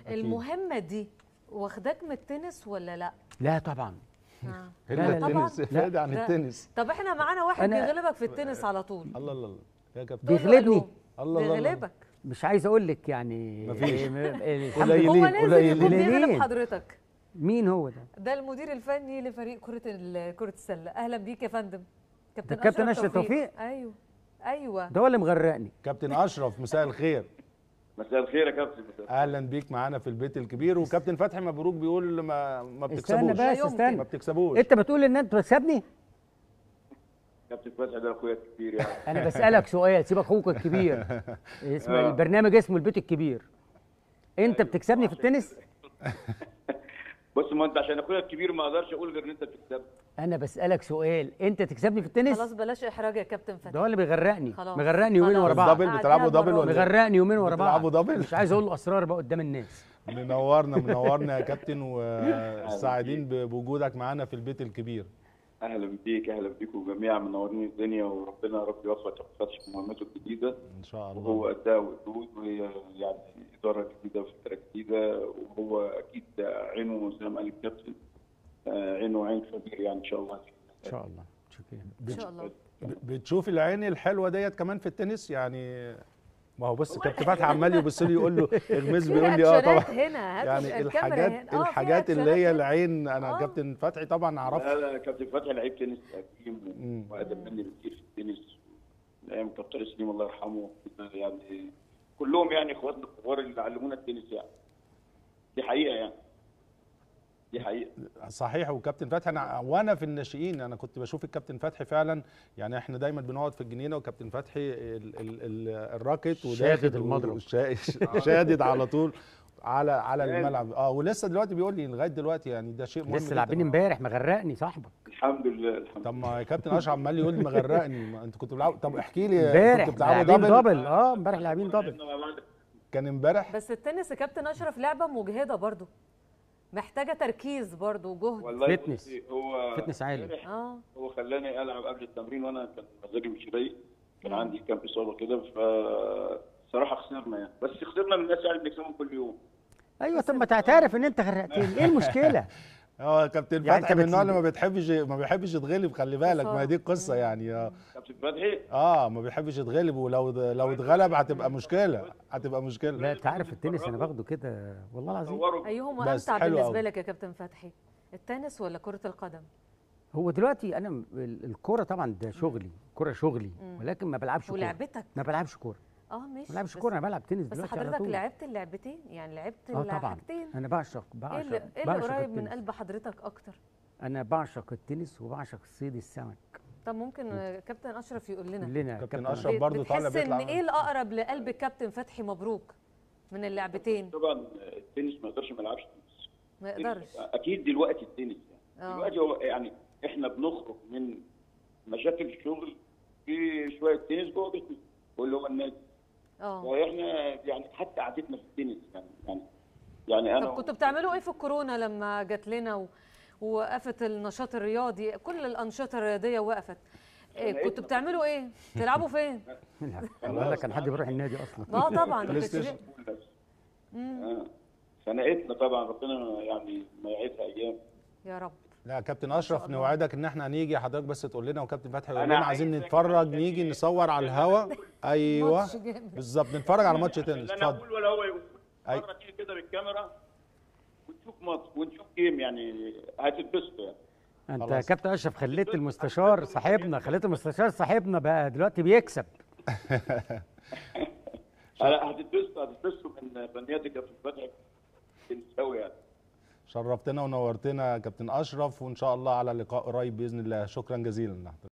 أكيد. المهمه دي واخداك من التنس ولا لا لا طبعا آه. الا لا، لا، التنس طبعاً. ابعد عن لا. التنس طب احنا معانا واحد أنا- بيغلبك في التنس على طول الله الله الله يا كابتن تقول له بيغلبني. ألو. الله الله الله. بيغلبك مش عايز اقول لك يعني مفيش. م- الحمد قليلين. لله هو لازم قليلين. يكون بيغلب قليلين. حضرتك مين هو ده؟ ده المدير الفني لفريق كره ال- كره السله اهلا بيك يا فندم كابتن ده كابتن أشرف توفيق؟ ايوه ايوه ده هو اللي مغرقني كابتن اشرف مساء الخير مساء الخير يا كابتن اهلا بيك معانا في البيت الكبير وكابتن فتحي مبروك بيقول ما ما استنى بتكسبوش بس لا يمكن. ما استنى بتكسبوش انت بتقول ان انت بتكسبني كابتن فتحي ده اخويا الكبير يعني انا بسالك سؤال سيب اخوك الكبير اسم آه. البرنامج اسمه البيت الكبير انت بتكسبني في التنس بص ما انت عشان اخويا الكبير ما اقدرش اقول غير ان انت بتكسب انا بسالك سؤال انت تكسبني في التنس خلاص بلاش احراج يا كابتن ده فتحي هو اللي بيغرقني خلاص. مغرقني يومين خلاص. ورا بعض دبل قعدتها بتلعبوا دبل المرة ولا دي. إيه؟ مغرقني يومين ورا بعض بتلعبوا دبل؟ مش عايز اقول له اسرار بقى قدام الناس منورنا منورنا يا كابتن وسعيدين ب- بوجودك معانا في البيت الكبير اهلا بيك اهلا بيكم جميعا منورين الدنيا وربنا يا رب يوفق كابتن فتحي في مهمته الجديده ان شاء الله وهو قدها وقدود وهي يعني اداره جديده وفكره جديده وهو اكيد عينه زي ما قال الكابتن آه، عينه عين خبير يعني ان شاء الله ان شاء الله شكرا ان شاء الله ب- بتشوف العين الحلوه ديت كمان في التنس يعني ما هو بص كابتن فتحي عمال يبص لي يقول له اغمز في بيقول لي اه أكشنات طبعا هنا هات يعني الكاميرا الحاجات هنا. آه، في الحاجات اللي أكشنات هي هنا. العين انا آه. كابتن فتحي طبعا اعرفها لا لا كابتن فتحي لعيب تنس قديم مم. واقدم مني بكتير في التنس من ايام كابتن سليم الله يرحمه يعني كلهم يعني اخواتنا الكبار اللي علمونا التنس يعني دي حقيقه يعني دي حقيقه صحيح وكابتن فتحي انا وانا في الناشئين انا كنت بشوف الكابتن فتحي فعلا يعني احنا دايما بنقعد في الجنينه وكابتن فتحي ال ال ال الراكت وداخل شادد المضرب. وشا- شادد على طول على على الملعب اه ولسه دلوقتي بيقول لي لغايه دلوقتي يعني ده شيء مهم لسه جداً. لاعبين امبارح مغرقني صاحبك الحمد لله الحمد طب ما يا كابتن اشرف عمال يقول لي مغرقني ما انتوا كنتوا بتلعبوا طب احكي لي امبارح كنتوا بتلعبوا لاعبين دبل دبل اه امبارح لاعبين دبل لله كان امبارح بس التنس يا كابتن اشرف لعبه مجهده برضو محتاجه تركيز برضو وجهد والله فتنس. بصي، هو فتنس عالي. امبارح اه هو خلاني العب قبل التمرين وانا كان مزاجي مش رايق كان مم. عندي كام اصابه كده ف صراحه خسرنا يعني بس خسرنا من الناس يعني بنكسبهم كل يوم ايوه طب ما تعترف ان انت غرقتني ايه المشكله اه كابتن يعني فتحي أنت من النوع اللي بتسيب- ما بيحبش ما بيحبش يتغلب خلي بالك ما هي دي القصه مم. يعني اه كابتن فتحي اه ما بيحبش يتغلب ولو لو اتغلب هتبقى مشكله هتبقى مشكله لا انت عارف التنس انا باخده كده والله العظيم صوروا ايهما بس امتع حلو بالنسبه أوي. لك يا كابتن فتحي التنس ولا كره القدم هو دلوقتي انا م- ال- الكوره طبعا ده شغلي كوره شغلي مم. ولكن ما بلعبش كوره ولعبتك ما بلعبش كوره اه ماشي ما بلعبش بس- كوره انا بلعب تنس بس دلوقتي على حضرتك طول. لعبت اللعبتين يعني لعبت اه طبعا الحاجتين انا بعشق ايه بعشق اللي ايه اللي بعشق قريب من التنس. قلب حضرتك اكتر انا بعشق التنس وبعشق صيد السمك طب ممكن آه، كابتن اشرف يقول لنا لنا كابتن كابتن أشرف بت- برضو طالع بتحس ان بيطلع ايه الاقرب لقلب الكابتن فتحي مبروك من اللعبتين طبعا التنس ما يقدرش ما يلعبش تنس ما يقدرش اكيد دلوقتي التنس يعني آه. دلوقتي هو يعني احنا بنخرج من مشاكل الشغل في شويه تنس جوه بيتنا واللي هو النادي اه واحنا يعني حتى قعدتنا في التنس يعني يعني يعني انا طب كنتوا بتعملوا ايه في الكورونا لما جات لنا و... ووقفت النشاط الرياضي كل الانشطه الرياضيه وقفت إيه كنتوا بتعملوا ايه تلعبوا فين ولا كان حد بيروح النادي اصلا اه طبعا ما بلاي كانش ستيشن. فيه- بس مم. آه. خنقتنا طبعا ربنا يعني ما يعيدها ايام يا رب لا كابتن اشرف الله. نوعدك ان احنا هنيجي حضرتك بس تقول لنا وكابتن فتحي يقول أنا لنا عايزين عايزك نتفرج كده نيجي تيجي. نصور على الهوا ايوه ماتش جامد. بالظبط نتفرج على ماتش تنس لا انا اتفضل اقول ولا هو يقول أي. مره تيجي كده بالكاميرا ونشوف ماتش ونشوف جيم يعني هتتبسطوا يعني انت يا خلاص. كابتن اشرف خليت المستشار صاحبنا خليت المستشار صاحبنا بقى دلوقتي بيكسب لا هتتبسطوا هتتبسطوا من فنياتك يا كابتن فتحي تنساوي يعني شرفتنا ونورتنا يا كابتن اشرف وان شاء الله على لقاء قريب باذن الله شكرا جزيلا